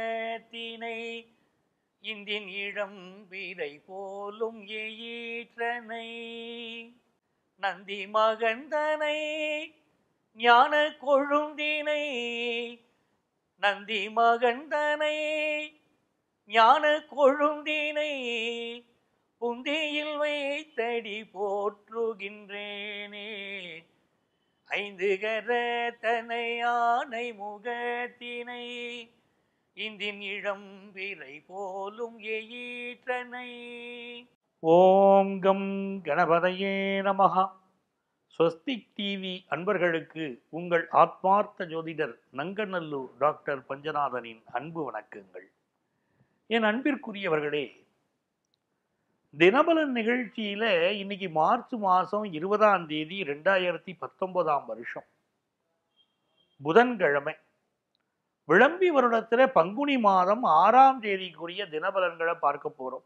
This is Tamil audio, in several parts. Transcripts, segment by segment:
முகத்தினை இந்தின் இளம் விரை போலும் ஈற்றனை நந்தி மகந்தனை ஞான கொழுந்தினை நந்தி மகந்தனை ஞான கொழுந்தினை புந்தியில் வைத்தடி போற்றுகின்றேனே ஐந்து கரத்தனை ஆனை முகத்தினை இந்தின் இளம் விலை போலும் எயிற்றனை ஓம் கம் கணபதையே நமகா ஸ்வஸ்திக் டிவி அன்பர்களுக்கு உங்கள் ஆத்மார்த்த ஜோதிடர் நங்கநல்லூர் டாக்டர் பஞ்சநாதனின் அன்பு வணக்கங்கள் என் அன்பிற்குரியவர்களே தினபலன் நிகழ்ச்சியில இன்னைக்கு மார்ச் மாதம் இருபதாம் தேதி ரெண்டாயிரத்தி பத்தொன்பதாம் வருஷம் புதன்கிழமை விளம்பி வருடத்துல பங்குனி மாதம் ஆறாம் தேதிக்குரிய தினபலன்களை பார்க்க போறோம்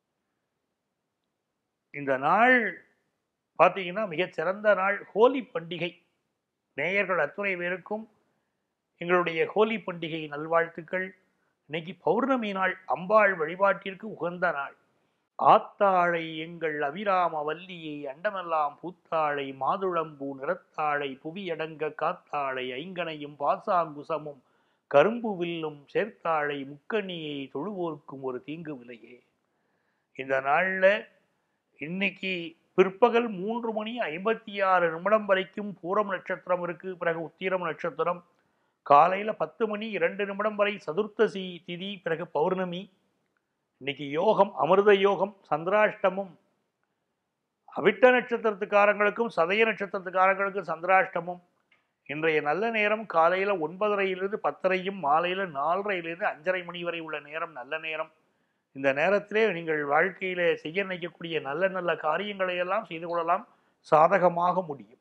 இந்த நாள் பார்த்தீங்கன்னா மிகச்சிறந்த நாள் ஹோலி பண்டிகை நேயர்கள் அத்துணை பேருக்கும் எங்களுடைய ஹோலி பண்டிகை நல்வாழ்த்துக்கள் இன்னைக்கு பௌர்ணமி நாள் அம்பாள் வழிபாட்டிற்கு உகந்த நாள் ஆத்தாளை எங்கள் அபிராம வல்லியை அண்டமெல்லாம் பூத்தாளை மாதுளம்பூ நிறத்தாளை புவியடங்க காத்தாளை ஐங்கனையும் பாசாங்குசமும் கரும்பு வில்லும் சேர்த்தாளை முக்கணியை தொழுவோர்க்கும் ஒரு தீங்கு விலையே இந்த நாளில் இன்னைக்கு பிற்பகல் மூன்று மணி ஐம்பத்தி ஆறு நிமிடம் வரைக்கும் பூரம் நட்சத்திரம் இருக்கு பிறகு உத்திரம் நட்சத்திரம் காலையில பத்து மணி இரண்டு நிமிடம் வரை சதுர்த்தசி திதி பிறகு பௌர்ணமி இன்னைக்கு யோகம் அமிர்த யோகம் சந்திராஷ்டமும் அவிட்ட நட்சத்திரத்துக்காரங்களுக்கும் சதய நட்சத்திரத்துக்காரங்களுக்கும் சந்திராஷ்டமும் இன்றைய நல்ல நேரம் காலையில ஒன்பதரையிலிருந்து பத்தரையும் மாலையில நாலரையிலிருந்து அஞ்சரை மணி வரை உள்ள நேரம் நல்ல நேரம் இந்த நேரத்திலே நீங்கள் வாழ்க்கையில செய்ய நினைக்கக்கூடிய நல்ல நல்ல காரியங்களை எல்லாம் செய்து கொள்ளலாம் சாதகமாக முடியும்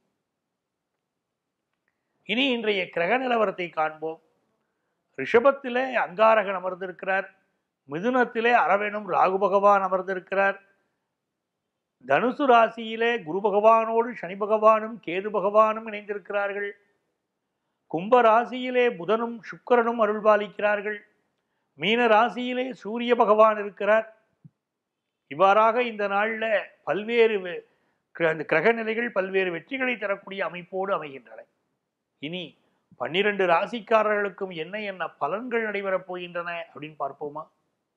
இனி இன்றைய கிரக நிலவரத்தை காண்போம் ரிஷபத்திலே அங்காரகன் அமர்ந்திருக்கிறார் மிதுனத்திலே அரவேணும் ராகு பகவான் அமர்ந்திருக்கிறார் தனுசு ராசியிலே குரு பகவானோடு சனி பகவானும் கேது பகவானும் இணைந்திருக்கிறார்கள் கும்ப ராசியிலே புதனும் சுக்கிரனும் அருள்பாலிக்கிறார்கள் மீன ராசியிலே சூரிய பகவான் இருக்கிறார் இவ்வாறாக இந்த நாளில் பல்வேறு வெ- கிர- அந்த கிரக நிலைகள் பல்வேறு வெற்றிகளை தரக்கூடிய அமைப்போடு அமைகின்றன இனி பன்னிரண்டு ராசிக்காரர்களுக்கும் என்ன என்ன பலன்கள் நடைபெறப் போகின்றன அப்படின்னு பார்ப்போமா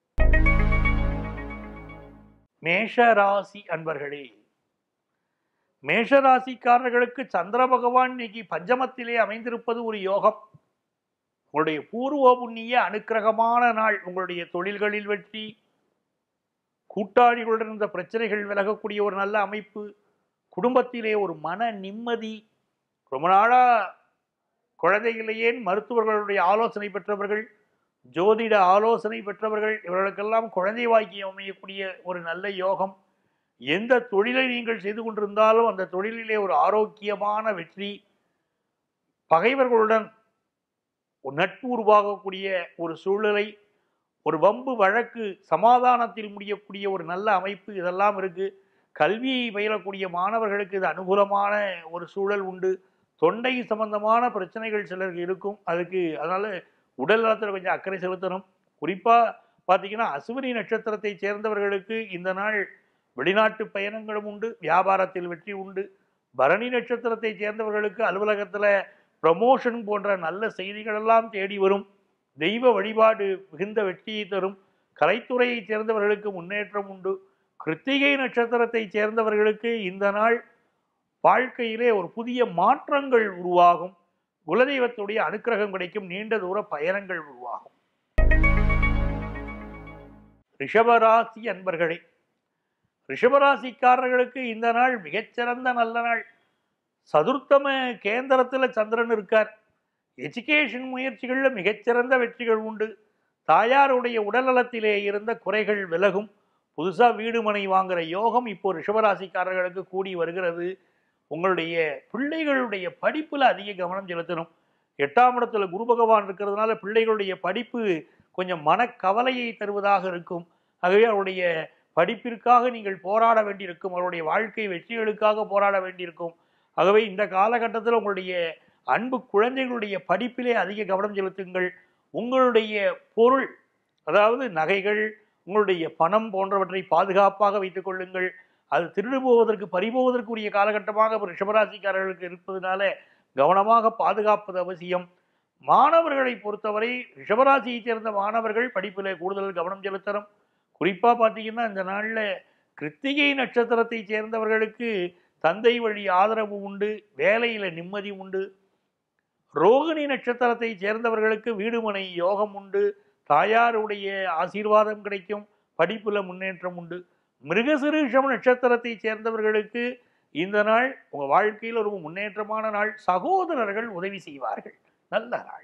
மேஷ ராசி அன்பர்களே மேஷ ராசிக்காரர்களுக்கு சந்திர பகவான் இன்னைக்கு பஞ்சமத்திலே அமைந்திருப்பது ஒரு யோகம் உங்களுடைய பூர்வ புண்ணிய அனுக்கிரகமான நாள் உங்களுடைய தொழில்களில் வெற்றி கூட்டாளிகளுடன் இருந்த பிரச்சனைகள் விலகக்கூடிய ஒரு நல்ல அமைப்பு குடும்பத்திலே ஒரு மன நிம்மதி ரொம்ப நாளா குழந்தைகளையேன் மருத்துவர்களுடைய ஆலோசனை பெற்றவர்கள் ஜோதிட ஆலோசனை பெற்றவர்கள் இவர்களுக்கெல்லாம் குழந்தை வாக்கியம் அமையக்கூடிய ஒரு நல்ல யோகம் எந்த தொழிலை நீங்கள் செய்து கொண்டிருந்தாலும் அந்த தொழிலிலே ஒரு ஆரோக்கியமான வெற்றி பகைவர்களுடன் ஒரு நட்பு உருவாகக்கூடிய ஒரு சூழ்நிலை ஒரு வம்பு வழக்கு சமாதானத்தில் முடியக்கூடிய ஒரு நல்ல அமைப்பு இதெல்லாம் இருக்கு கல்வியை பயிலக்கூடிய மாணவர்களுக்கு இது அனுகூலமான ஒரு சூழல் உண்டு தொண்டை சம்பந்தமான பிரச்சனைகள் சிலருக்கு இருக்கும் அதுக்கு அதனால உடல் நலத்தில் கொஞ்சம் அக்கறை செலுத்தணும் குறிப்பா பார்த்தீங்கன்னா அசுவினி நட்சத்திரத்தை சேர்ந்தவர்களுக்கு இந்த நாள் வெளிநாட்டு பயணங்களும் உண்டு வியாபாரத்தில் வெற்றி உண்டு பரணி நட்சத்திரத்தை சேர்ந்தவர்களுக்கு அலுவலகத்தில் ப்ரமோஷன் போன்ற நல்ல செய்திகள் எல்லாம் தேடி வரும் தெய்வ வழிபாடு மிகுந்த வெற்றியை தரும் கலைத்துறையைச் சேர்ந்தவர்களுக்கு முன்னேற்றம் உண்டு கிருத்திகை நட்சத்திரத்தை சேர்ந்தவர்களுக்கு இந்த நாள் வாழ்க்கையிலே ஒரு புதிய மாற்றங்கள் உருவாகும் குலதெய்வத்துடைய அனுக்கிரகம் கிடைக்கும் நீண்ட தூர பயணங்கள் உருவாகும் ரிஷபராசி அன்பர்களே ரிஷபராசிக்காரர்களுக்கு இந்த நாள் மிகச்சிறந்த நல்ல நாள் சதுர்த்தம கேந்திரத்தில் சந்திரன் இருக்கார் எஜுகேஷன் முயற்சிகளில் மிகச்சிறந்த வெற்றிகள் உண்டு தாயாருடைய உடல்நலத்திலே இருந்த குறைகள் விலகும் புதுசாக வீடு மனை வாங்குற யோகம் இப்போ ரிஷபராசிக்காரர்களுக்கு கூடி வருகிறது உங்களுடைய பிள்ளைகளுடைய படிப்பில் அதிக கவனம் செலுத்தணும் எட்டாம் இடத்துல குரு பகவான் இருக்கிறதுனால பிள்ளைகளுடைய படிப்பு கொஞ்சம் மனக்கவலையை தருவதாக இருக்கும் ஆகவே அவருடைய படிப்பிற்காக நீங்கள் போராட வேண்டியிருக்கும் அவருடைய வாழ்க்கை வெற்றிகளுக்காக போராட வேண்டியிருக்கும் ஆகவே இந்த காலகட்டத்தில் உங்களுடைய அன்பு குழந்தைகளுடைய படிப்பிலே அதிக கவனம் செலுத்துங்கள் உங்களுடைய பொருள் அதாவது நகைகள் உங்களுடைய பணம் போன்றவற்றை பாதுகாப்பாக வைத்துக் கொள்ளுங்கள் அது திருடு போவதற்கு பறிபோவதற்குரிய காலகட்டமாக இப்ப ரிஷபராசிக்காரர்களுக்கு இருப்பதனால கவனமாக பாதுகாப்பது அவசியம் மாணவர்களை பொறுத்தவரை ரிஷபராசியைச் சேர்ந்த மாணவர்கள் படிப்பில் கூடுதல் கவனம் செலுத்தணும் குறிப்பாக பார்த்தீங்கன்னா இந்த நாளில் கிருத்திகை நட்சத்திரத்தை சேர்ந்தவர்களுக்கு தந்தை வழி ஆதரவு உண்டு வேலையில் நிம்மதி உண்டு ரோகிணி நட்சத்திரத்தை சேர்ந்தவர்களுக்கு வீடுமனை யோகம் உண்டு தாயாருடைய ஆசீர்வாதம் கிடைக்கும் படிப்புல முன்னேற்றம் உண்டு மிருகசிருஷம் நட்சத்திரத்தை சேர்ந்தவர்களுக்கு இந்த நாள் உங்க வாழ்க்கையில் ஒரு முன்னேற்றமான நாள் சகோதரர்கள் உதவி செய்வார்கள் நல்ல நாள்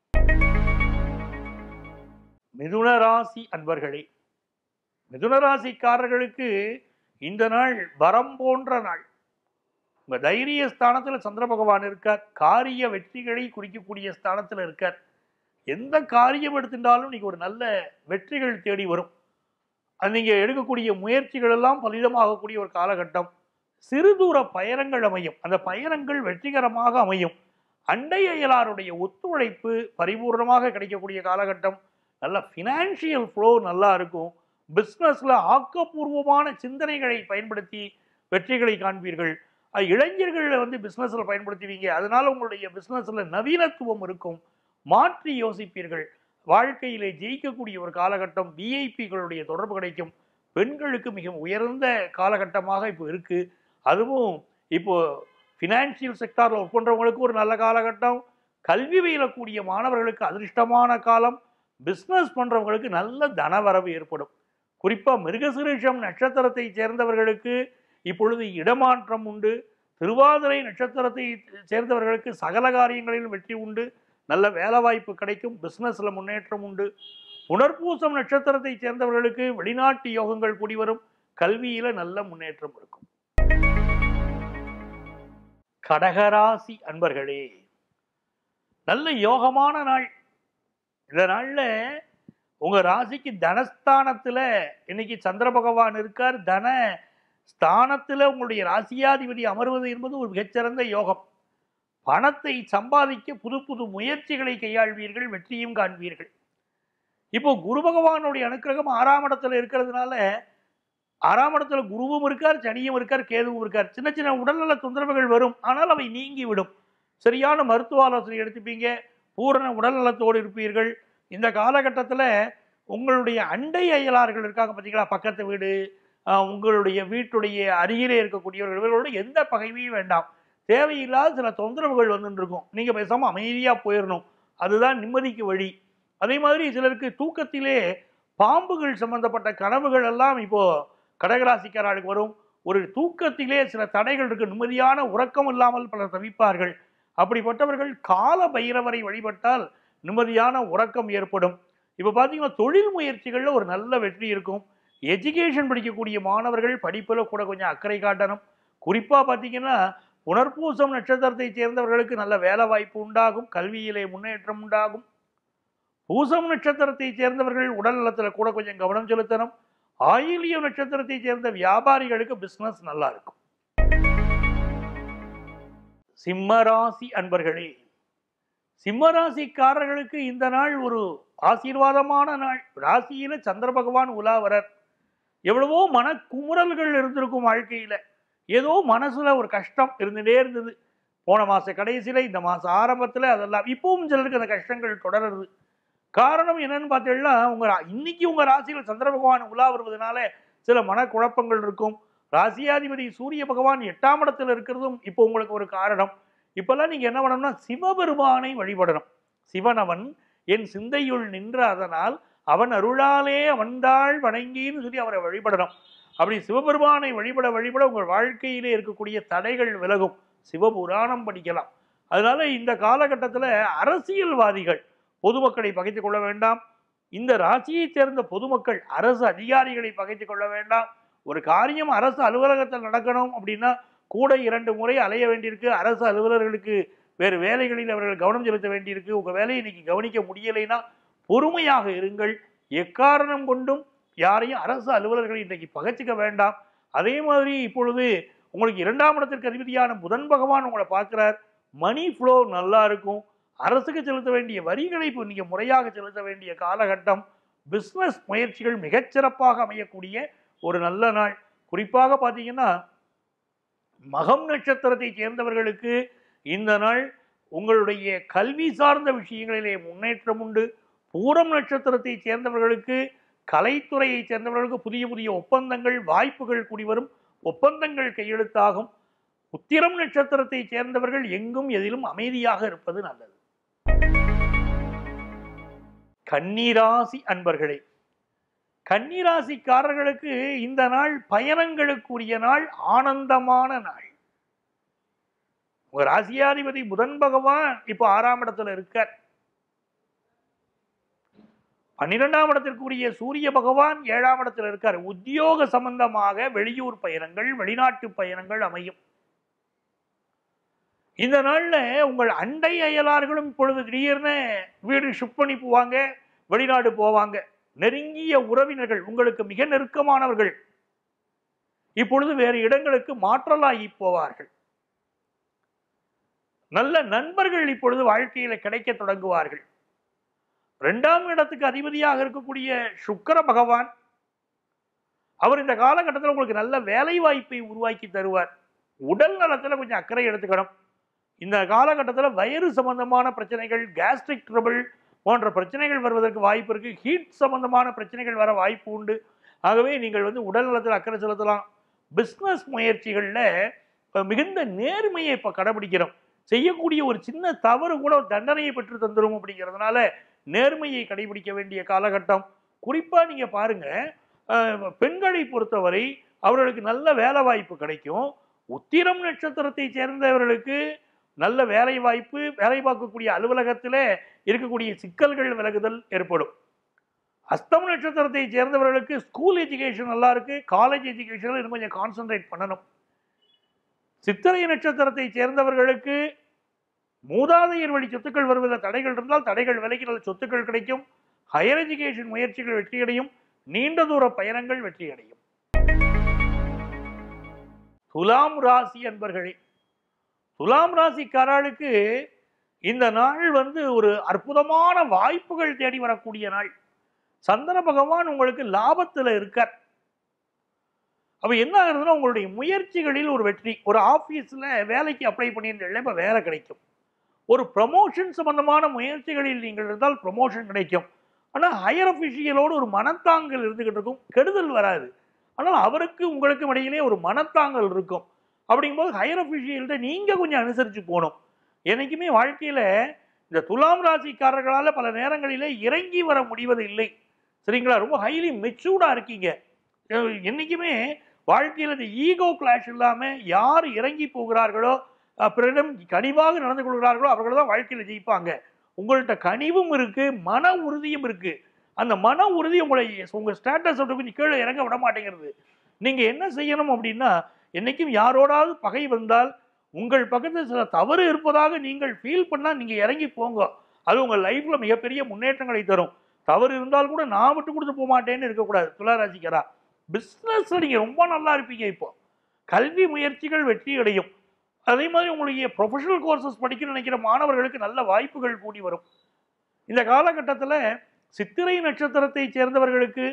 மிதுன ராசி அன்பர்களே மிதுன ராசிக்காரர்களுக்கு இந்த நாள் வரம் போன்ற நாள் உங்க தைரிய ஸ்தானத்துல சந்திர பகவான் இருக்கார் காரிய வெற்றிகளை குறிக்கக்கூடிய ஸ்தானத்துல இருக்கார் எந்த காரியம் எடுத்துட்டாலும் நீங்க ஒரு நல்ல வெற்றிகள் தேடி வரும் அது நீங்க எடுக்கக்கூடிய முயற்சிகள் எல்லாம் பலிதமாகக்கூடிய ஒரு காலகட்டம் சிறு தூர பயணங்கள் அமையும் அந்த பயணங்கள் வெற்றிகரமாக அமையும் அண்டை அயலாருடைய ஒத்துழைப்பு பரிபூர்ணமாக கிடைக்கக்கூடிய காலகட்டம் நல்ல ஃபினான்ஷியல் ஃப்ளோ நல்லா இருக்கும் பிஸ்னஸில் ஆக்கப்பூர்வமான சிந்தனைகளை பயன்படுத்தி வெற்றிகளை காண்பீர்கள் அது இளைஞர்களை வந்து பிஸ்னஸில் பயன்படுத்துவீங்க அதனால உங்களுடைய பிஸ்னஸில் நவீனத்துவம் இருக்கும் மாற்றி யோசிப்பீர்கள் வாழ்க்கையிலே ஜெயிக்கக்கூடிய ஒரு காலகட்டம் விஐபிகளுடைய தொடர்பு கிடைக்கும் பெண்களுக்கு மிக உயர்ந்த காலகட்டமாக இப்போ இருக்கு அதுவும் இப்போ ஃபினான்ஷியல் செக்டாரில் ஒர்க் பண்ணுறவங்களுக்கு ஒரு நல்ல காலகட்டம் கல்வி பயிலக்கூடிய மாணவர்களுக்கு அதிர்ஷ்டமான காலம் பிஸ்னஸ் பண்ணுறவங்களுக்கு நல்ல தனவரவு ஏற்படும் குறிப்பாக மிருகசிருஷம் நட்சத்திரத்தை சேர்ந்தவர்களுக்கு இப்பொழுது இடமாற்றம் உண்டு திருவாதிரை நட்சத்திரத்தை சேர்ந்தவர்களுக்கு சகல காரியங்களிலும் வெற்றி உண்டு நல்ல வேலைவாய்ப்பு கிடைக்கும் பிஸ்னஸில் முன்னேற்றம் உண்டு புனர்பூசம் நட்சத்திரத்தை சேர்ந்தவர்களுக்கு வெளிநாட்டு யோகங்கள் கூடி வரும் கல்வியில நல்ல முன்னேற்றம் இருக்கும் கடகராசி அன்பர்களே நல்ல யோகமான நாள் இந்த நாள்ல உங்க ராசிக்கு தனஸ்தானத்துல இன்னைக்கு சந்திர பகவான் இருக்கார் தன ஸ்தானத்துல உங்களுடைய ராசியாதிபதி அமர்வது என்பது ஒரு மிகச்சிறந்த யோகம் பணத்தை சம்பாதிக்க புது புது முயற்சிகளை கையாள்வீர்கள் வெற்றியும் காண்பீர்கள் இப்போ குரு பகவானுடைய அனுக்கிரகம் ஆறாம் இடத்துல இருக்கிறதுனால ஆறாம் இடத்துல குருவும் இருக்கார் சனியும் இருக்கார் கேதுவும் இருக்கார் சின்ன சின்ன உடல்நல தொந்தரவுகள் வரும் ஆனால் அவை நீங்கி விடும் சரியான மருத்துவ ஆலோசனை எடுத்துப்பீங்க பூரண உடல்நலத்தோடு இருப்பீர்கள் இந்த காலகட்டத்தில் உங்களுடைய அண்டை அயலார்கள் இருக்காங்க பார்த்தீங்களா பக்கத்து வீடு ஆஹ் உங்களுடைய வீட்டுடைய அருகிலே இருக்கக்கூடியவர்கள் இவர்களோட எந்த பகைமையும் வேண்டாம் தேவையில்லாத சில தொந்தரவுகள் வந்துட்டு இருக்கும் நீங்கள் பேசாமல் அமைதியாக போயிடணும் அதுதான் நிம்மதிக்கு வழி அதே மாதிரி சிலருக்கு தூக்கத்திலே பாம்புகள் சம்பந்தப்பட்ட கனவுகள் எல்லாம் இப்போ கடகராசிக்காரர்களுக்கு வரும் ஒரு தூக்கத்திலே சில தடைகள் இருக்கு நிம்மதியான உறக்கம் இல்லாமல் பலர் தவிப்பார்கள் அப்படிப்பட்டவர்கள் கால பைரவரை வழிபட்டால் நிம்மதியான உறக்கம் ஏற்படும் இப்போ பார்த்தீங்கன்னா தொழில் முயற்சிகளில் ஒரு நல்ல வெற்றி இருக்கும் எஜுகேஷன் படிக்கக்கூடிய மாணவர்கள் படிப்பில் கூட கொஞ்சம் அக்கறை காட்டணும் குறிப்பாக பார்த்தீங்கன்னா புனர்பூசம் நட்சத்திரத்தை சேர்ந்தவர்களுக்கு நல்ல வேலை வாய்ப்பு உண்டாகும் கல்வியிலே முன்னேற்றம் உண்டாகும் பூசம் நட்சத்திரத்தை சேர்ந்தவர்கள் உடல் நலத்தில் கூட கொஞ்சம் கவனம் செலுத்தணும் ஆயிலியம் நட்சத்திரத்தை சேர்ந்த வியாபாரிகளுக்கு பிசினஸ் நல்லா இருக்கும் சிம்மராசி அன்பர்களே சிம்மராசிக்காரர்களுக்கு இந்த நாள் ஒரு ஆசீர்வாதமான நாள் ராசியில சந்திர பகவான் உலாவரர் எவ்வளவோ மன குமுறல்கள் இருந்திருக்கும் வாழ்க்கையில ஏதோ மனசுல ஒரு கஷ்டம் இருந்துட்டே இருந்தது போன மாச கடைசியில இந்த மாச ஆரம்பத்துல அதெல்லாம் இப்பவும் சிலருக்கு அந்த கஷ்டங்கள் தொடருது காரணம் என்னன்னு பார்த்தீங்கன்னா உங்க ரா- இன்னைக்கு உங்க ராசியில சந்திர பகவான் உலா வருவதனால சில மனக்குழப்பங்கள் இருக்கும் ராசியாதிபதி சூரிய பகவான் எட்டாம் இடத்துல இருக்கிறதும் இப்போ உங்களுக்கு ஒரு காரணம் இப்பெல்லாம் நீங்க என்ன பண்ணணும்னா சிவபெருமானை வழிபடணும் சிவனவன் என் சிந்தையுள் நின்ற அதனால் அவன் அருளாலே அவன்தாள் வணங்கின்னு சொல்லி அவரை வழிபடணும் அப்படி சிவபெருமானை வழிபட வழிபட உங்கள் வாழ்க்கையிலே இருக்கக்கூடிய தடைகள் விலகும் சிவபுராணம் படிக்கலாம் அதனால இந்த காலகட்டத்தில் அரசியல்வாதிகள் பொதுமக்களை பகைத்துக் கொள்ள வேண்டாம் இந்த ராசியைச் சேர்ந்த பொதுமக்கள் அரசு அதிகாரிகளை பகைத்துக் கொள்ள வேண்டாம் ஒரு காரியம் அரசு அலுவலகத்தில் நடக்கணும் அப்படின்னா கூட இரண்டு முறை அலைய வேண்டியிருக்கு அரசு அலுவலர்களுக்கு வேறு வேலைகளில் அவர்கள் கவனம் செலுத்த வேண்டியிருக்கு உங்கள் வேலையை இன்னைக்கு கவனிக்க முடியலைன்னா பொறுமையாக இருங்கள் எக்காரணம் கொண்டும் யாரையும் அரசு அலுவலர்களை இன்றைக்கு பகைச்சிக்க வேண்டாம் அதே மாதிரி இப்பொழுது உங்களுக்கு இரண்டாம் இடத்திற்கு அதிபதியான புதன் பகவான் உங்களை பார்க்கிறார் மணி ஃப்ளோ நல்லா இருக்கும் அரசுக்கு செலுத்த வேண்டிய வரிகளை இப்போ நீங்கள் முறையாக செலுத்த வேண்டிய காலகட்டம் பிஸ்னஸ் முயற்சிகள் மிகச்சிறப்பாக அமையக்கூடிய ஒரு நல்ல நாள் குறிப்பாக பார்த்தீங்கன்னா மகம் நட்சத்திரத்தை சேர்ந்தவர்களுக்கு இந்த நாள் உங்களுடைய கல்வி சார்ந்த விஷயங்களிலே முன்னேற்றம் உண்டு பூரம் நட்சத்திரத்தை சேர்ந்தவர்களுக்கு கலைத்துறையை சேர்ந்தவர்களுக்கு புதிய புதிய ஒப்பந்தங்கள் வாய்ப்புகள் கூடி வரும் ஒப்பந்தங்கள் கையெழுத்தாகும் உத்திரம் நட்சத்திரத்தை சேர்ந்தவர்கள் எங்கும் எதிலும் அமைதியாக இருப்பது நல்லது கன்னிராசி அன்பர்களே கன்னிராசிக்காரர்களுக்கு இந்த நாள் பயணங்களுக்குரிய நாள் ஆனந்தமான நாள் உங்க ராசியாதிபதி புதன் பகவான் இப்போ ஆறாம் இடத்துல இருக்கார் பன்னிரெண்டாம் இடத்திற்குரிய சூரிய பகவான் ஏழாம் இடத்துல இருக்கார் உத்தியோக சம்பந்தமாக வெளியூர் பயணங்கள் வெளிநாட்டு பயணங்கள் அமையும் இந்த நாள்ல உங்கள் அண்டை அயலார்களும் இப்பொழுது திடீர்னு வீடு ஷிஃப்ட் பண்ணி போவாங்க வெளிநாடு போவாங்க நெருங்கிய உறவினர்கள் உங்களுக்கு மிக நெருக்கமானவர்கள் இப்பொழுது வேறு இடங்களுக்கு மாற்றலாகி போவார்கள் நல்ல நண்பர்கள் இப்பொழுது வாழ்க்கையில கிடைக்க தொடங்குவார்கள் இரண்டாம் இடத்துக்கு அதிபதியாக இருக்கக்கூடிய சுக்கர பகவான் அவர் இந்த காலகட்டத்தில் உங்களுக்கு நல்ல வேலை வாய்ப்பை உருவாக்கி தருவார் உடல் நலத்துல கொஞ்சம் அக்கறை எடுத்துக்கணும் இந்த காலகட்டத்தில் வயிறு சம்பந்தமான பிரச்சனைகள் கேஸ்ட்ரிக் ட்ரபிள் போன்ற பிரச்சனைகள் வருவதற்கு வாய்ப்பு இருக்கு ஹீட் சம்பந்தமான பிரச்சனைகள் வர வாய்ப்பு உண்டு ஆகவே நீங்கள் வந்து உடல் நலத்தில் அக்கறை செலுத்தலாம் பிஸ்னஸ் முயற்சிகளில் இப்போ மிகுந்த நேர்மையை இப்போ கடைபிடிக்கிறோம் செய்யக்கூடிய ஒரு சின்ன தவறு கூட ஒரு தண்டனையை பெற்று தந்துரும் அப்படிங்கிறதுனால நேர்மையை கடைபிடிக்க வேண்டிய காலகட்டம் குறிப்பாக நீங்கள் பாருங்க அஹ், பெண்களை பொறுத்தவரை அவர்களுக்கு நல்ல வேலை வாய்ப்பு கிடைக்கும் உத்திரம் நட்சத்திரத்தை சேர்ந்தவர்களுக்கு நல்ல வேலை வாய்ப்பு வேலை பார்க்கக்கூடிய அலுவலகத்தில் இருக்கக்கூடிய சிக்கல்கள் விலகுதல் ஏற்படும் அஸ்தம் நட்சத்திரத்தை சேர்ந்தவர்களுக்கு ஸ்கூல் எஜுகேஷன் நல்லா இருக்கு காலேஜ் எஜுகேஷனில் இன்னும் கொஞ்சம் கான்சென்ட்ரேட் பண்ணணும் சித்திரை நட்சத்திரத்தை சேர்ந்தவர்களுக்கு மூதாதையர் வழி சொத்துக்கள் வருவதில் தடைகள் இருந்தால் தடைகள் விலகி நல்ல சொத்துக்கள் கிடைக்கும் ஹையர் எஜுகேஷன் முயற்சிகள் வெற்றியடையும் நீண்ட தூர பயணங்கள் வெற்றியடையும் துலாம் ராசி அன்பர்களே துலாம் ராசிக்காரர்களுக்கு இந்த நாள் வந்து ஒரு அற்புதமான வாய்ப்புகள் தேடி வரக்கூடிய நாள் சந்திர பகவான் உங்களுக்கு லாபத்தில் இருக்கார் அப்போ என்ன ஆகுதுன்னா உங்களுடைய முயற்சிகளில் ஒரு வெற்றி ஒரு ஆஃபீஸில் வேலைக்கு அப்ளை பண்ணியிருந்தீங்களே இப்போ வேலை கிடைக்கும் ஒரு ப்ரமோஷன் சம்பந்தமான முயற்சிகளில் நீங்கள் இருந்தால் ப்ரமோஷன் கிடைக்கும் ஆனால் ஹையர் அஃபிஷியலோடு ஒரு மனத்தாங்கல் இருந்துகிட்டு இருக்கும் கெடுதல் வராது ஆனால் அவருக்கு உங்களுக்கும் இடையிலே ஒரு மனத்தாங்கல் இருக்கும் அப்படிங்கும்போது ஹையர் அஃபிஷியல்கிட்ட நீங்கள் கொஞ்சம் அனுசரித்து போகணும் என்னைக்குமே வாழ்க்கையில் இந்த துலாம் ராசிக்காரர்களால் பல நேரங்களிலே இறங்கி வர முடிவது இல்லை சரிங்களா ரொம்ப ஹைலி மெச்சூர்டாக இருக்கீங்க அஹ் என்னைக்குமே வாழ்க்கையில் இந்த ஈகோ கிளாஷ் இல்லாமல் யார் இறங்கி போகிறார்களோ அஹ் பிறரிடம் கனிவாக நடந்து கொள்கிறார்களோ அவர்கள் தான் வாழ்க்கையில் ஜெயிப்பாங்க உங்கள்கிட்ட கனிவும் இருக்கு மன உறுதியும் இருக்கு அந்த மன உறுதி உங்களை உங்கள் ஸ்டேட்டஸ் விட்டு கொஞ்சம் கீழே இறங்க விட மாட்டேங்கிறது நீங்கள் என்ன செய்யணும் அப்படின்னா என்னைக்கும் யாரோடாவது பகை வந்தால் உங்கள் பக்கத்தில் சில தவறு இருப்பதாக நீங்கள் ஃபீல் பண்ணால் நீங்கள் இறங்கி போங்க அது உங்கள் லைஃப்பில் மிகப்பெரிய முன்னேற்றங்களை தரும் தவறு இருந்தால் கூட நான் விட்டு கொடுத்து போக மாட்டேன்னு இருக்கக்கூடாது துளாராசிக்கரா பிஸ்னஸில் நீங்கள் ரொம்ப நல்லா இருப்பீங்க இப்போ கல்வி முயற்சிகள் வெற்றி அடையும் அதே மாதிரி உங்களுடைய ப்ரொஃபஷனல் கோர்சஸ் படிக்க நினைக்கிற மாணவர்களுக்கு நல்ல வாய்ப்புகள் கூடி வரும் இந்த காலகட்டத்தில் சித்திரை நட்சத்திரத்தை சேர்ந்தவர்களுக்கு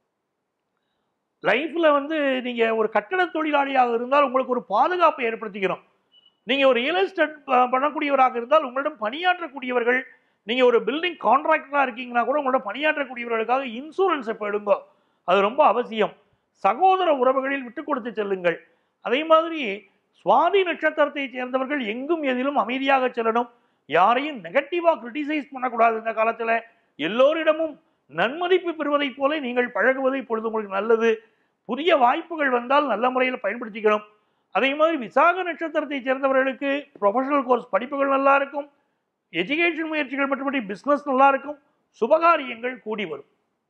லைஃப்பில் வந்து நீங்கள் ஒரு கட்டட தொழிலாளியாக இருந்தால் உங்களுக்கு ஒரு பாதுகாப்பை ஏற்படுத்திக்கணும் நீங்கள் ஒரு ரியல் எஸ்டேட் ப- பண்ணக்கூடியவராக இருந்தால் உங்களிடம் பணியாற்றக்கூடியவர்கள் நீங்கள் ஒரு பில்டிங் கான்ட்ராக்டராக இருக்கீங்கன்னா கூட உங்களிடம் பணியாற்றக்கூடியவர்களுக்காக இன்சூரன்ஸ் இப்போ எடுங்க அது ரொம்ப அவசியம் சகோதர உறவுகளில் விட்டு கொடுத்து செல்லுங்கள் அதே மாதிரி சுவாதி நட்சத்திரத்தை சேர்ந்தவர்கள் எங்கும் எதிலும் அமைதியாக செல்லணும் யாரையும் நெகட்டிவாக கிரிட்டிசைஸ் பண்ணக்கூடாது இந்த காலத்தில் எல்லோரிடமும் நன்மதிப்பு பெறுவதைப் போல நீங்கள் பழகுவது இப்பொழுது உங்களுக்கு நல்லது புதிய வாய்ப்புகள் வந்தால் நல்ல முறையில் பயன்படுத்திக்கணும் அதே மாதிரி விசாக நட்சத்திரத்தை சேர்ந்தவர்களுக்கு ப்ரொஃபஷனல் கோர்ஸ் படிப்புகள் நல்லா இருக்கும் எஜுகேஷன் முயற்சிகள் மற்றபடி பிஸ்னஸ் நல்லா இருக்கும் சுபகாரியங்கள் கூடி வரும்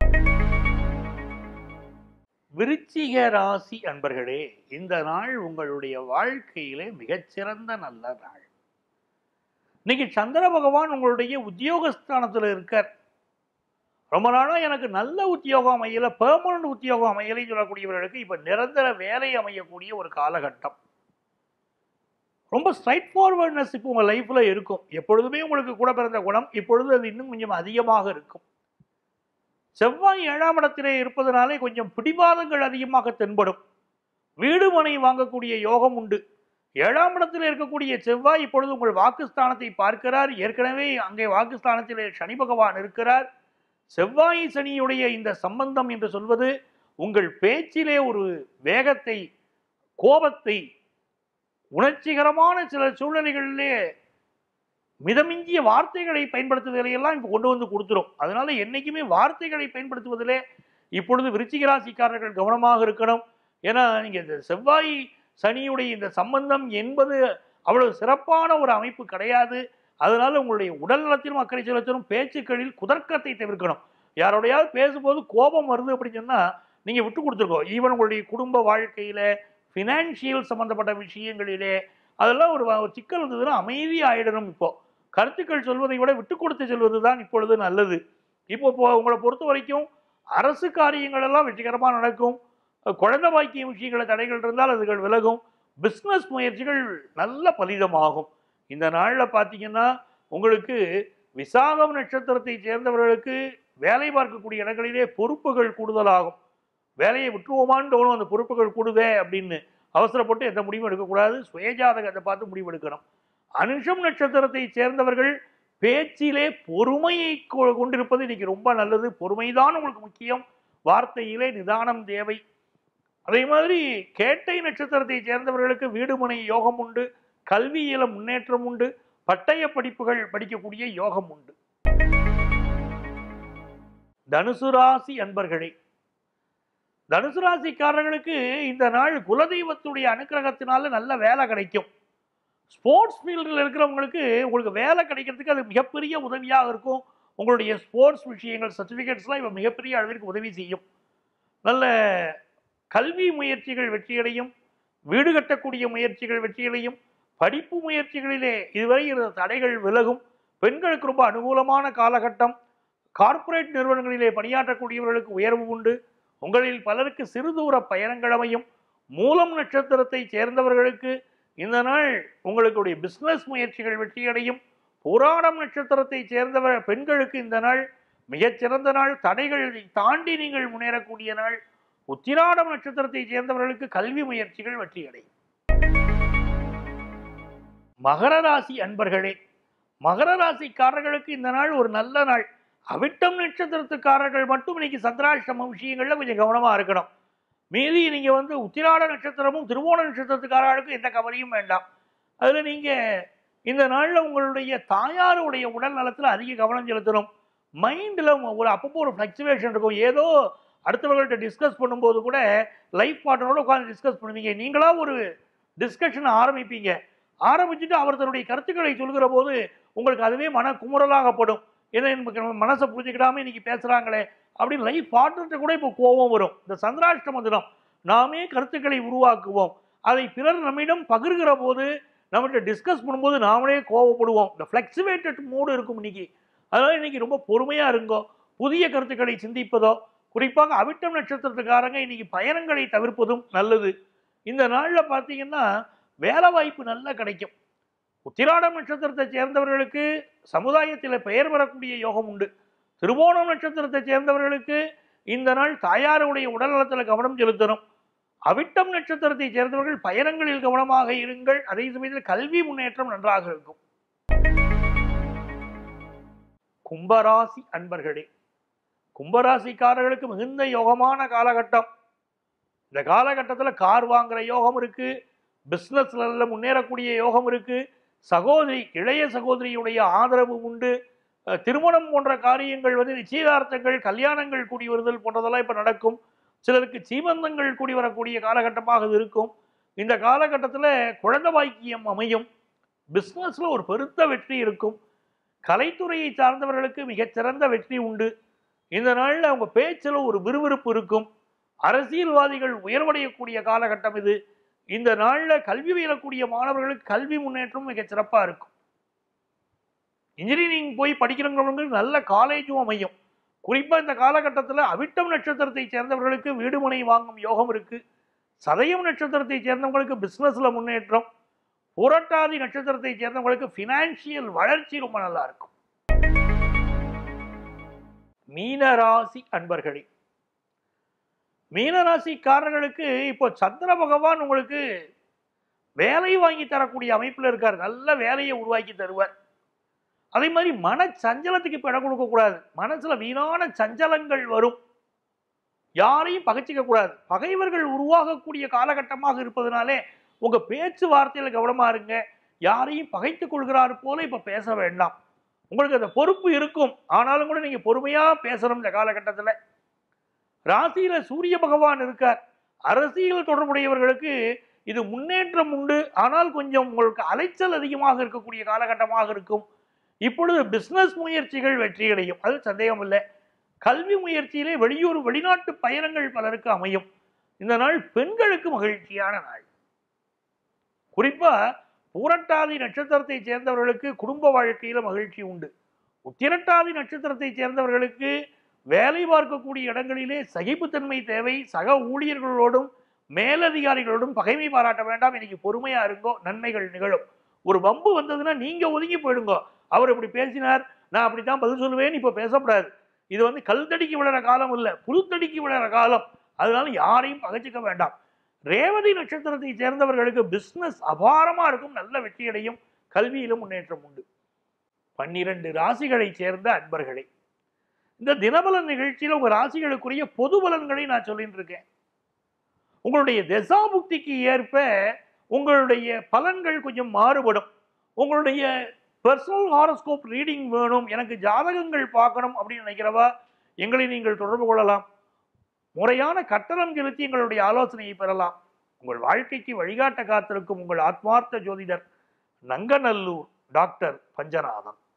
விருச்சிக ராசி அன்பர்களே இந்த நாள் உங்களுடைய வாழ்க்கையிலே மிகச்சிறந்த நல்ல நாள் இன்னைக்கு சந்திர பகவான் உங்களுடைய உத்தியோகஸ்தானத்தில் இருக்கார் ரொம்ப நாளா எனக்கு நல்ல உத்தியோகம் அமையல பெர்மனன்ட் உத்தியோகம் அமையலை சொல்லக்கூடியவர்களுக்கு இப்ப நிரந்தர வேலை அமையக்கூடிய ஒரு காலகட்டம் ரொம்ப ஸ்ட்ரைட் ஃபார்வர்ட்னஸ் இப்போ உங்கள் லைஃப்பில் இருக்கும் எப்பொழுதுமே உங்களுக்கு கூட பிறந்த குணம் இப்பொழுது அது இன்னும் கொஞ்சம் அதிகமாக இருக்கும் செவ்வாய் ஏழாம் இடத்திலே இருப்பதனாலே கொஞ்சம் பிடிவாதங்கள் அதிகமாக தென்படும் வீடு மனை வாங்கக்கூடிய யோகம் உண்டு ஏழாம் இடத்தில் இருக்கக்கூடிய செவ்வாய் இப்பொழுது உங்கள் வாக்குஸ்தானத்தை பார்க்கிறார் ஏற்கனவே அங்கே வாக்குஸ்தானத்திலே சனி பகவான் இருக்கிறார் செவ்வாய் சனியுடைய இந்த சம்பந்தம் என்று சொல்வது உங்கள் பேச்சிலே ஒரு வேகத்தை கோபத்தை உணர்ச்சிகரமான சில சூழ்நிலைகளிலே மிதமிஞ்சிய வார்த்தைகளை பயன்படுத்துவதை எல்லாம் இப்போ கொண்டு வந்து கொடுத்துரும் அதனால என்னைக்குமே வார்த்தைகளை பயன்படுத்துவதிலே இப்பொழுது விருச்சிக ராசிக்காரர்கள் கவனமாக இருக்கணும் ஏன்னா நீங்க இந்த செவ்வாய் சனியுடைய இந்த சம்பந்தம் என்பது அவ்வளவு சிறப்பான ஒரு அமைப்பு கிடையாது அதனால உங்களுடைய உடல் நலத்திலும் அக்கறை செலுத்தணும் பேச்சுக்களில் குதர்க்கத்தை தவிர்க்கணும் யாரோடையாவது பேசும்போது கோபம் வருது அப்படின்னு சொன்னா நீங்க விட்டு கொடுத்துருக்கோம் ஈவன் உங்களுடைய குடும்ப வாழ்க்கையில ஃபினான்ஷியல் சம்பந்தப்பட்ட விஷயங்களிலே அதெல்லாம் ஒரு வ- ஒரு சிக்கல் வந்ததுன்னா அமைதி ஆயிடணும் இப்போ கருத்துக்கள் சொல்வதை விட விட்டு கொடுத்து செல்வது தான் இப்பொழுது நல்லது இப்போ இப்போ உங்களை பொறுத்த வரைக்கும் அரசு காரியங்கள் எல்லாம் வெற்றிகரமாக நடக்கும் அஹ் குழந்தை பாக்கிய விஷயங்கள தடைகள் இருந்தால் அதுகள் விலகும் பிஸ்னஸ் முயற்சிகள் நல்ல பலிதமாகும் இந்த நாளில் பார்த்தீங்கன்னா உங்களுக்கு விசாகம் நட்சத்திரத்தை சேர்ந்தவர்களுக்கு வேலை பார்க்கக்கூடிய இடங்களிலே பொறுப்புகள் கூடுதலாகும் வேலையை விட்டுருவோமான்னு தோணும் அந்த பொறுப்புகள் கூடுதே அப்படின்னு அவசரப்பட்டு எந்த முடிவும் எடுக்கக்கூடாது சுயஜாதகத்தை பார்த்து முடிவு எடுக்கணும் அனுஷம் நட்சத்திரத்தை சேர்ந்தவர்கள் பேச்சிலே பொறுமையை கொ- கொண்டிருப்பது இன்னைக்கு ரொம்ப நல்லது பொறுமைதான் உங்களுக்கு முக்கியம் வார்த்தையிலே நிதானம் தேவை அதே மாதிரி கேட்டை நட்சத்திரத்தை சேர்ந்தவர்களுக்கு வீடுமனை யோகம் உண்டு கல்வியில முன்னேற்றம் உண்டு பட்டய படிப்புகள் படிக்கக்கூடிய யோகம் உண்டு தனுசு ராசி அன்பர்களே தனுசு ராசிக்காரர்களுக்கு இந்த நாள் குலதெய்வத்துடைய அனுக்கிரகத்தினால நல்ல வேலை கிடைக்கும் ஸ்போர்ட்ஸ் ஃபீல்டில் இருக்கிறவங்களுக்கு உங்களுக்கு வேலை கிடைக்கிறதுக்கு அது மிகப்பெரிய உதவியாக இருக்கும் உங்களுடைய ஸ்போர்ட்ஸ் விஷயங்கள் சர்டிஃபிகேட்ஸ்லாம் இப்போ மிகப்பெரிய அளவிற்கு உதவி செய்யும் நல்ல கல்வி முயற்சிகள் வெற்றியடையும் வீடு கட்டக்கூடிய முயற்சிகள் வெற்றியடையும் படிப்பு முயற்சிகளிலே இதுவரை இருந்த தடைகள் விலகும் பெண்களுக்கு ரொம்ப அனுகூலமான காலகட்டம் கார்ப்பரேட் நிறுவனங்களிலே பணியாற்றக்கூடியவர்களுக்கு உயர்வு உண்டு உங்களில் பலருக்கு சிறுதூர பயணங்கள் அமையும் மூலம் நட்சத்திரத்தை சேர்ந்தவர்களுக்கு இந்த நாள் உங்களுடைய பிஸ்னஸ் முயற்சிகள் வெற்றியடையும் புராணம் நட்சத்திரத்தை சேர்ந்தவர் பெண்களுக்கு இந்த நாள் மிகச்சிறந்த நாள் தடைகளை தாண்டி நீங்கள் முன்னேறக்கூடிய நாள் உத்திராடம் நட்சத்திரத்தை சேர்ந்தவர்களுக்கு கல்வி முயற்சிகள் வெற்றியடையும் மகர ராசி அன்பர்களே மகர ராசிக்காரர்களுக்கு இந்த நாள் ஒரு நல்ல நாள் அவிட்டம் நட்சத்திரத்துக்காரர்கள் மட்டும் இன்னைக்கு சந்திராஷ்டம விஷயங்கள்ல கொஞ்சம் கவனமா இருக்கணும் மீதி நீங்க வந்து உத்திராட நட்சத்திரமும் திருவோண நட்சத்திரத்துக்காரர்களுக்கு எந்த கவலையும் வேண்டாம் அதுல நீங்க இந்த நாள்ல உங்களுடைய தாயாருடைய உடல் நலத்துல அதிக கவனம் செலுத்தணும் மைண்டில் ஒரு அப்பப்போ ஒரு ஃப்ளக்சுவேஷன் இருக்கும் ஏதோ அடுத்தவர்கள்ட்ட டிஸ்கஸ் பண்ணும்போது கூட லைஃப் பார்ட்னரோட உட்காந்து டிஸ்கஸ் பண்ணுவீங்க நீங்களா ஒரு டிஸ்கஷனை ஆரம்பிப்பீங்க ஆரம்பிச்சுட்டு அவர் தன்னுடைய கருத்துக்களை சொல்கிற போது உங்களுக்கு அதுவே மன குமுறலாகப்படும் ஏன்னா நமக்கு நம்ம மனசை புரிஞ்சுக்கிடாம இன்னைக்கு பேசுறாங்களே அப்படின்னு லைஃப் பார்ட்னர்கிட்ட கூட இப்போ கோபம் வரும் இந்த சந்திராஷ்டம தினம் நாமே கருத்துக்களை உருவாக்குவோம் அதை பிறர் நம்மிடம் பகிர்கிற போது நம்மகிட்ட டிஸ்கஸ் பண்ணும்போது நாமளே கோவப்படுவோம் இந்த ஃப்ளெக்சிவேட்டட் மூடு இருக்கும் இன்னைக்கு அதனால இன்னைக்கு ரொம்ப பொறுமையா இருங்கோ புதிய கருத்துக்களை சிந்திப்பதோ குறிப்பாக அவிட்டம் நட்சத்திரத்துக்காரங்க இன்னைக்கு பயணங்களை தவிர்ப்பதும் நல்லது இந்த நாளில் பார்த்தீங்கன்னா வேலை வாய்ப்பு நல்லா கிடைக்கும் உத்திராடம் நட்சத்திரத்தை சேர்ந்தவர்களுக்கு சமுதாயத்தில் பெயர் பெறக்கூடிய யோகம் உண்டு திருவோணம் நட்சத்திரத்தை சேர்ந்தவர்களுக்கு இந்த நாள் தாயாருடைய உடல் நலத்தில் கவனம் செலுத்தணும் அவிட்டம் நட்சத்திரத்தை சேர்ந்தவர்கள் பயணங்களில் கவனமாக இருங்கள் அதே சமயத்தில் கல்வி முன்னேற்றம் நன்றாக இருக்கும் கும்பராசி அன்பர்களே கும்பராசிக்காரர்களுக்கு மிகுந்த யோகமான காலகட்டம் இந்த காலகட்டத்தில் கார் வாங்குற யோகம் இருக்கு பிஸ்னஸ்ல முன்னேறக்கூடிய யோகம் இருக்கு சகோதரி இளைய சகோதரியுடைய ஆதரவு உண்டு அஹ், திருமணம் போன்ற காரியங்கள் வந்து நிச்சயதார்த்தங்கள் கல்யாணங்கள் கூடி வருதல் போன்றதெல்லாம் இப்போ நடக்கும் சிலருக்கு சீமந்தங்கள் கூடி வரக்கூடிய காலகட்டமாக இது இருக்கும் இந்த காலகட்டத்தில் குழந்தை பாக்கியம் அமையும் பிஸ்னஸ்ல ஒரு பெருத்த வெற்றி இருக்கும் கலைத்துறையை சார்ந்தவர்களுக்கு மிகச்சிறந்த வெற்றி உண்டு இந்த நாளில் அவங்க பேச்சில் ஒரு விறுவிறுப்பு இருக்கும் அரசியல்வாதிகள் உயர்வடையக்கூடிய காலகட்டம் இது இந்த நாளில் கல்வி பயிலக்கூடிய மாணவர்களுக்கு கல்வி முன்னேற்றம் மிகச் சிறப்பாக இருக்கும் இன்ஜினியரிங் போய் படிக்கிறவங்களுக்கு நல்ல காலேஜும் அமையும் குறிப்பாக இந்த காலகட்டத்தில் அவிட்டம் நட்சத்திரத்தை சேர்ந்தவர்களுக்கு வீடுமனை வாங்கும் யோகம் இருக்கு சதயம் நட்சத்திரத்தை சேர்ந்தவங்களுக்கு பிஸ்னஸில் முன்னேற்றம் புரட்டாதி நட்சத்திரத்தை சேர்ந்தவங்களுக்கு ஃபினான்சியல் வளர்ச்சி ரொம்ப நல்லா இருக்கும் மீனராசி அன்பர்களே மீனராசிக்காரர்களுக்கு இப்போ சந்திர பகவான் உங்களுக்கு வேலை வாங்கி தரக்கூடிய அமைப்பில் இருக்கார் நல்ல வேலையை உருவாக்கி தருவார் அதே மாதிரி மன சஞ்சலத்துக்கு இப்போ இடம் கொடுக்கக்கூடாது மனசுல வீணான சஞ்சலங்கள் வரும் யாரையும் பகைச்சிக்க கூடாது பகைவர்கள் உருவாகக்கூடிய காலகட்டமாக இருப்பதனாலே உங்க பேச்சுவார்த்தையில கவனமா இருங்க யாரையும் பகைத்துக் கொள்கிறார் போல இப்ப பேச வேண்டாம் உங்களுக்கு அந்த பொறுப்பு இருக்கும் ஆனாலும் கூட நீங்க பொறுமையா பேசணும் இந்த காலகட்டத்தில் ராசியில சூரிய பகவான் இருக்கார் அரசியல் தொடர்புடையவர்களுக்கு இது முன்னேற்றம் உண்டு ஆனால் கொஞ்சம் உங்களுக்கு அலைச்சல் அதிகமாக இருக்கக்கூடிய காலகட்டமாக இருக்கும் இப்பொழுது பிசினஸ் முயற்சிகள் வெற்றியடையும் அது சந்தேகம் இல்லை கல்வி முயற்சியிலே வெளியூர் வெளிநாட்டு பயணங்கள் பலருக்கு அமையும் இந்த நாள் பெண்களுக்கு மகிழ்ச்சியான நாள் குறிப்பா பூரட்டாதி நட்சத்திரத்தை சேர்ந்தவர்களுக்கு குடும்ப வாழ்க்கையில மகிழ்ச்சி உண்டு உத்திரட்டாதி நட்சத்திரத்தை சேர்ந்தவர்களுக்கு வேலை பார்க்கக்கூடிய இடங்களிலே சகிப்புத்தன்மை தேவை சக ஊழியர்களோடும் மேலதிகாரிகளோடும் பகைமை பாராட்ட வேண்டாம் இன்னைக்கு பொறுமையா இருங்கோ நன்மைகள் நிகழும் ஒரு வம்பு வந்ததுன்னா நீங்க ஒதுங்கி போயிடுங்கோ அவர் இப்படி பேசினார் நான் அப்படித்தான் பதில் சொல்லுவேன் இப்போ பேசக்கூடாது இது வந்து கல் தடிக்கு விழுற காலம் இல்லை புழுத்தடிக்கு விழுற காலம் அதனால யாரையும் பகைச்சிக்க வேண்டாம் ரேவதி நட்சத்திரத்தை சேர்ந்தவர்களுக்கு பிசினஸ் அபாரமா இருக்கும் நல்ல வெற்றியடையும் கல்வியிலும் முன்னேற்றம் உண்டு பன்னிரண்டு ராசிகளை சேர்ந்த அன்பர்களே இந்த தினபலன் நிகழ்ச்சியில் உங்க ராசிகளுக்குரிய பொது பலன்களை நான் சொல்லிட்டு இருக்கேன் உங்களுடைய தசாபுக்திக்கு ஏற்ப உங்களுடைய பலன்கள் கொஞ்சம் மாறுபடும் உங்களுடைய பர்சனல் ஹாரோஸ்கோப் ரீடிங் வேணும் எனக்கு ஜாதகங்கள் பார்க்கணும் அப்படின்னு நினைக்கிறவா எங்களை நீங்கள் தொடர்பு கொள்ளலாம் முறையான கட்டணம் செலுத்தி எங்களுடைய ஆலோசனையை பெறலாம் உங்கள் வாழ்க்கைக்கு வழிகாட்ட காத்திருக்கும் உங்கள் ஆத்மார்த்த ஜோதிடர் நங்கநல்லூர் டாக்டர் பஞ்சநாதன்